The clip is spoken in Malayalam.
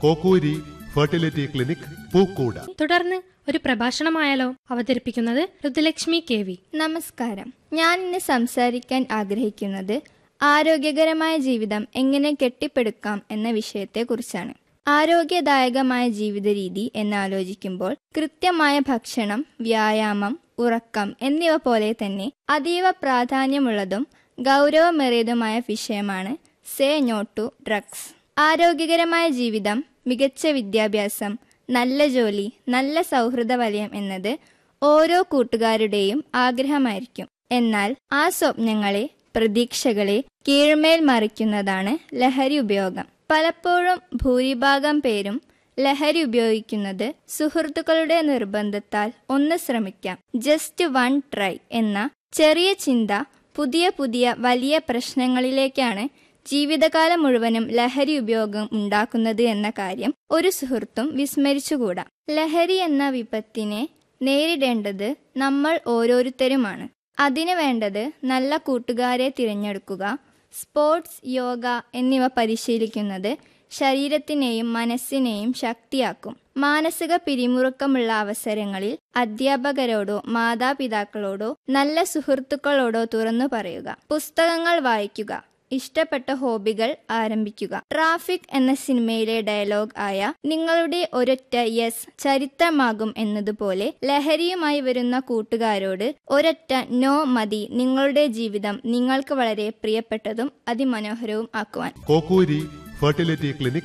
കോക്കൂരി ഫെർട്ടിലിറ്റി ക്ലിനിക് പൂക്കൂട തുടർന്ന് ഒരു പ്രഭാഷണമായാലോ അവതരിപ്പിക്കുന്നത് ഋതുലക്ഷ്മി കെ വി നമസ്കാരം ഞാൻ ഇന്ന് സംസാരിക്കാൻ ആഗ്രഹിക്കുന്നത് ആരോഗ്യകരമായ ജീവിതം എങ്ങനെ കെട്ടിപ്പടുക്കാം എന്ന വിഷയത്തെക്കുറിച്ചാണ് ആരോഗ്യദായകമായ ജീവിത രീതി എന്നാലോചിക്കുമ്പോൾ കൃത്യമായ ഭക്ഷണം വ്യായാമം ഉറക്കം എന്നിവ പോലെ തന്നെ അതീവ പ്രാധാന്യമുള്ളതും ഗൗരവമേറിയതുമായ വിഷയമാണ് സേ നോ ടു ഡ്രഗ്സ് ആരോഗ്യകരമായ ജീവിതം മികച്ച വിദ്യാഭ്യാസം നല്ല ജോലി നല്ല സൗഹൃദ വലയം എന്നത് ഓരോ കൂട്ടുകാരുടെയും ആഗ്രഹമായിരിക്കും എന്നാൽ ആ സ്വപ്നങ്ങളെ പ്രതീക്ഷകളെ കീഴ്മേൽ മറിക്കുന്നതാണ് ലഹരി ഉപയോഗം പലപ്പോഴും ഭൂരിഭാഗം പേരും ലഹരി ഉപയോഗിക്കുന്നത് സുഹൃത്തുക്കളുടെ നിർബന്ധത്താൽ ഒന്ന് ശ്രമിക്കാം ജസ്റ്റ് വൺ ട്രൈ എന്ന ചെറിയ ചിന്ത പുതിയ പുതിയ വലിയ പ്രശ്നങ്ങളിലേക്കാണ് ജീവിതകാലം മുഴുവനും ലഹരി ഉപയോഗം ഉണ്ടാക്കുന്നത് എന്ന കാര്യം ഒരു സുഹൃത്തും വിസ്മരിച്ചുകൂടാ ലഹരി എന്ന വിപത്തിനെ നേരിടേണ്ടത് നമ്മൾ ഓരോരുത്തരുമാണ് അതിനു വേണ്ടത് നല്ല കൂട്ടുകാരെ തിരഞ്ഞെടുക്കുക സ്പോർട്സ് യോഗ എന്നിവ പരിശീലിക്കുന്നത് ശരീരത്തിനെയും മനസ്സിനെയും ശക്തിയാക്കും മാനസിക പിരിമുറുക്കമുള്ള അവസരങ്ങളിൽ അധ്യാപകരോടോ മാതാപിതാക്കളോടോ നല്ല സുഹൃത്തുക്കളോടോ തുറന്നു പറയുക പുസ്തകങ്ങൾ വായിക്കുക ഇഷ്ടപ്പെട്ട ഹോബികൾ ആരംഭിക്കുക ട്രാഫിക് എന്ന സിനിമയിലെ ഡയലോഗ് ആയ നിങ്ങളുടെ ഒരൊറ്റ യെസ് ചരിത്രമാകും എന്നതുപോലെ ലഹരിയുമായി വരുന്ന കൂട്ടുകാരോട് ഒരൊറ്റ നോ മതി നിങ്ങളുടെ ജീവിതം നിങ്ങൾക്ക് വളരെ പ്രിയപ്പെട്ടതും അതിമനോഹരവും ആക്കുവാൻ കോക്കൂരി ഫെർട്ടിലിറ്റി ക്ലിനിക്